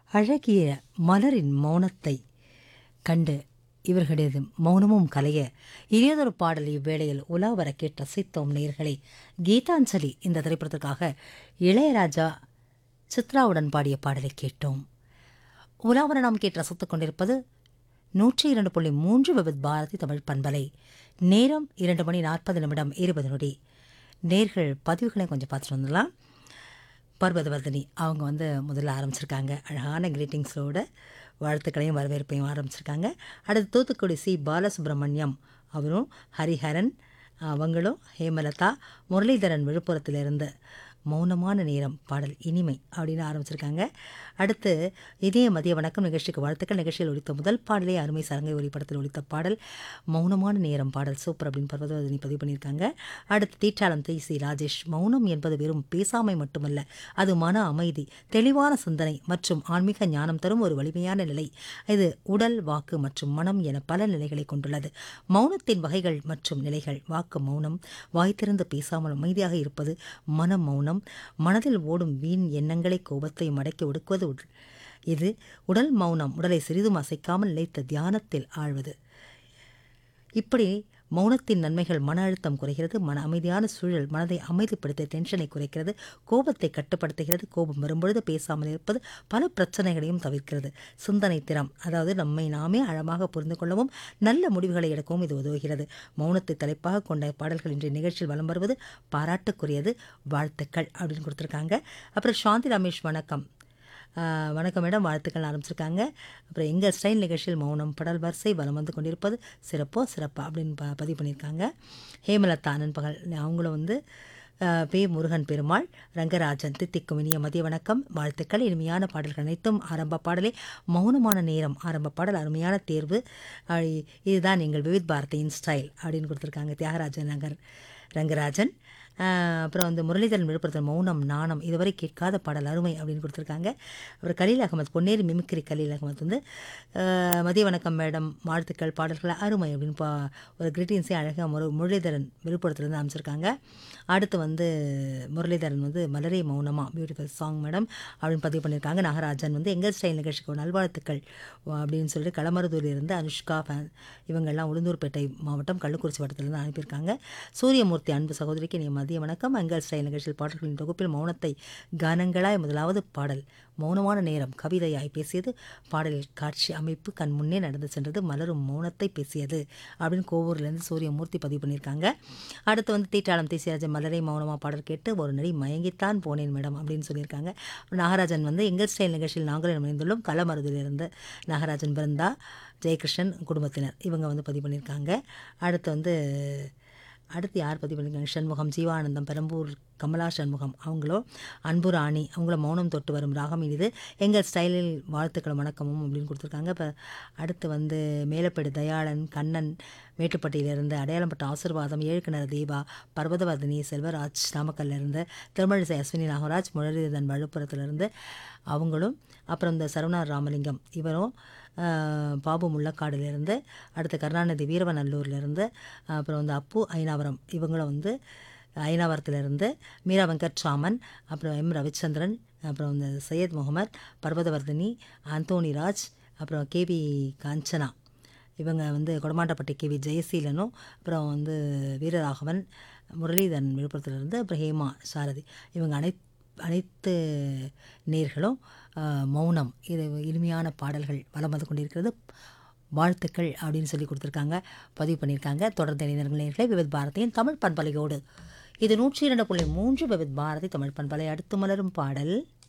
அழகிய மலரின் மௌனத்தை கண்டு இவர்களது மௌனமும் கலைய இனியதொரு பாடல் இவ்வேளையில் உலா வர கேட்டு ரசித்தோம் நேயர்களே கீதாஞ்சலி இந்த திரைப்படத்திற்காக இளையராஜா சித்ராவுடன் பாடிய பாடலை கேட்டோம் உலாவர நாம் கேட்டு ரசித்துக் கொண்டிருப்பது நூற்றி இரண்டு புள்ளி மூன்று விவித் பாரதி தமிழ் பண்பலை நேரம் இரண்டு மணி நாற்பது நிமிடம் இருபது நொடி நேர்கள் பதிவுகளை கொஞ்சம் பார்த்துட்டு வந்துடலாம் பர்வதவர்தினி அவங்க வந்து முதல்ல ஆரம்பிச்சிருக்காங்க அழகான கிரீட்டிங்ஸோட வாழ்த்துக்களையும் வரவேற்பையும் ஆரம்பிச்சிருக்காங்க அடுத்து தூத்துக்குடி சி பாலசுப்ரமணியம் அவரும் ஹரிஹரன் அவங்களும் ஹேமலதா முரளிதரன் விழுப்புரத்திலிருந்து மௌனமான நேரம் பாடல் இனிமை அப்படின்னு ஆரம்பிச்சிருக்காங்க அடுத்து இதே மதிய வணக்கம் நிகழ்ச்சிக்கு வாழ்த்துக்கள் நிகழ்ச்சியில் ஒழித்த முதல் பாடலே அருமை சரங்கை ஒளிப்படத்தில் ஒழித்த பாடல் மௌனமான நேரம் பாடல் சூப்பர் அப்படின்னு பர்வதவதினி பதிவு பண்ணியிருக்காங்க அடுத்து தீட்டாளம் தி சி ராஜேஷ் மௌனம் என்பது வெறும் பேசாமை மட்டுமல்ல அது மன அமைதி தெளிவான சிந்தனை மற்றும் ஆன்மீக ஞானம் தரும் ஒரு வலிமையான நிலை இது உடல் வாக்கு மற்றும் மனம் என பல நிலைகளை கொண்டுள்ளது மௌனத்தின் வகைகள் மற்றும் நிலைகள் வாக்கு மௌனம் வாய் திறந்து பேசாமல் அமைதியாக இருப்பது மன மௌனம் மனதில் ஓடும் வீண் எண்ணங்களை கோபத்தை மடக்கி ஒடுக்குவது உடல். இது உடல் மௌனம் உடலை சிறிதும் அசைக்காமல் நிலைத்த தியானத்தில் ஆழ்வது இப்படி மௌனத்தின் நன்மைகள் மன அழுத்தம் குறைகிறது மன அமைதியான சூழல் மனதை அமைதிப்படுத்த டென்ஷனை குறைக்கிறது கோபத்தை கட்டுப்படுத்துகிறது கோபம் வரும்பொழுது பேசாமல் இருப்பது பல பிரச்சனைகளையும் தவிர்க்கிறது சிந்தனை திறம் அதாவது நம்மை நாமே ஆழமாக புரிந்து கொள்ளவும் நல்ல முடிவுகளை எடுக்கவும் இது உதவுகிறது மௌனத்தை தலைப்பாக கொண்ட பாடல்கள் இன்றைய நிகழ்ச்சியில் வலம் வருவது பாராட்டுக்குரியது வாழ்த்துக்கள் அப்படின்னு கொடுத்துருக்காங்க அப்புறம் சாந்தி ரமேஷ் வணக்கம் ஆஹ் வணக்கம் மேடம் வாழ்த்துக்கள் ஆரம்பிச்சிருக்காங்க அப்புறம் எங்கள் ஸ்டைல் நிகழ்ச்சியில் மௌனம் படல் வரிசை வலம் வந்து கொண்டிருப்பது சிறப்போ சிறப்பா அப்படின்னு ப பதிவு பண்ணியிருக்காங்க ஹேமலதா நண்பகல் அவங்களும் வந்து ஆஹ் பே முருகன் பெருமாள் ரங்கராஜன் தித்திக்கும் இனிய மதிய வணக்கம் வாழ்த்துக்கள் இனிமையான பாடல்கள் அனைத்தும் ஆரம்ப பாடலே மௌனமான நேரம் ஆரம்ப பாடல் அருமையான தேர்வு ஆஹ் இதுதான் எங்கள் விவித் பாரதியின் ஸ்டைல் அப்படின்னு கொடுத்துருக்காங்க தியாகராஜன் நகர் ரங்கராஜன் ஆஹ் அப்புறம் வந்து முரளிதரன் விழுப்புரத்தில் மௌனம் நாணம் இதுவரை கேட்காத பாடல் அருமை அப்படின்னு கொடுத்துருக்காங்க அப்புறம் கலீல் அகமது பொன்னேரி மிமிக்ரி கலீல் அகமது வந்து ஆஹ் மதிய வணக்கம் மேடம் வாழ்த்துக்கள் பாடல்கள் அருமை அப்படின்னு பா ஒரு கிரீட்டிங்ஸே அழகாக முரு முரளிதரன் விழுப்புரத்துலேருந்து அமைச்சிருக்காங்க அடுத்து வந்து முரளிதரன் வந்து மலரே மௌனமா பியூட்டிஃபுல் சாங் மேடம் அப்படின்னு பதிவு பண்ணியிருக்காங்க நாகராஜன் வந்து எங்கள் ஸ்டைல் நிகழ்ச்சிக்கு ஒரு நல்வாழ்த்துக்கள் அப்படின்னு சொல்லிட்டு களமருதூரிலிருந்து அனுஷ்கா ஃபேன் இவங்கெல்லாம் உளுந்தூர்பேட்டை மாவட்டம் கள்ளக்குறிச்சி வட்டத்திலிருந்து அனுப்பியிருக்காங்க சூரியமூர்த்தி அன்பு சகோதரிக்கு நீ மதிய வணக்கம் எங்கள் ஸ்டைல் நிகழ்ச்சியில் பாடல்களின் தொகுப்பில் மௌனத்தை கானங்களாய் முதலாவது பாடல் மௌனமான நேரம் கவிதையாய் பேசியது பாடலில் காட்சி அமைப்பு கண் முன்னே நடந்து சென்றது மலரும் மௌனத்தை பேசியது அப்படின்னு கோவூர்லேருந்து சூரியமூர்த்தி பதிவு பண்ணியிருக்காங்க அடுத்து வந்து தீட்டாளம் தேசியராஜன் மலரை மௌனமா பாடல் கேட்டு ஒரு நடி மயங்கித்தான் போனேன் மேடம் அப்படின்னு சொல்லியிருக்காங்க நாகராஜன் வந்து எங்கள் ஸ்டைல் நிகழ்ச்சியில் நாங்களும் இணைந்துள்ளோம் களமருதிலிருந்து நாகராஜன் பிருந்தா ஜெயகிருஷ்ணன் குடும்பத்தினர் இவங்க வந்து பதிவு பண்ணியிருக்காங்க அடுத்து வந்து அடுத்து யார் பதிவு பண்ணியிருக்காங்க சண்முகம் ஜீவானந்தம் பெரம்பூர் கமலா சண்முகம் அவங்களோ அன்பு ராணி அவங்கள மௌனம் தொட்டு வரும் ராகம் இது எங்கள் ஸ்டைலில் வாழ்த்துக்கள் வணக்கமும் அப்படின்னு கொடுத்துருக்காங்க இப்போ அடுத்து வந்து மேலப்பேடு தயாளன் கண்ணன் மேட்டுப்பட்டியிலிருந்து அடையாளப்பட்ட ஆசிர்வாதம் ஏழுக்கிணறு தீபா பர்வதவர்தினி செல்வராஜ் நாமக்கல்லிருந்து திருமழிசை அஸ்வினி நாகராஜ் முரளிதரன் விழுப்புரத்துலேருந்து அவங்களும் அப்புறம் இந்த சரவணார் ராமலிங்கம் இவரும் ஆஹ், பாபு முள்ளக்காடுலேருந்து அடுத்து கருணாநிதி வீரவநல்லூர்லேருந்து அப்புறம் வந்து அப்பு ஐனாவரம் இவங்களும் வந்து ஐனாவரத்துலேருந்து மீரா வெங்கட்ராமன் அப்புறம் எம் ரவிச்சந்திரன் அப்புறம் வந்து சையத் முகமது பர்வதவர்தினி அந்தோனி ராஜ் அப்புறம் கேபி காஞ்சனா இவங்க வந்து கொடமாண்டப்பட்டி கேவி ஜெயசீலனும் அப்புறம் வந்து வீரராகவன் முரளிதரன் விழுப்புரத்துலேருந்து அப்புறம் ஹேமா சாரதி இவங்க அனை அனைத்து நேர்களும் ஆஹ், மௌனம் இது இனிமையான பாடல்கள் வலம் வந்து கொண்டிருக்கிறது வாழ்த்துக்கள் அப்படின்னு சொல்லி கொடுத்துருக்காங்க பதிவு பண்ணியிருக்காங்க தொடர்ந்து இணைந்தர்கள் நேர்களை விவித் பாரதியின் தமிழ் பண்பலையோடு இது நூற்றி இரண்டு புள்ளி மூன்று விவித் பாரதி தமிழ் பண்பலை அடுத்து மலரும் பாடல்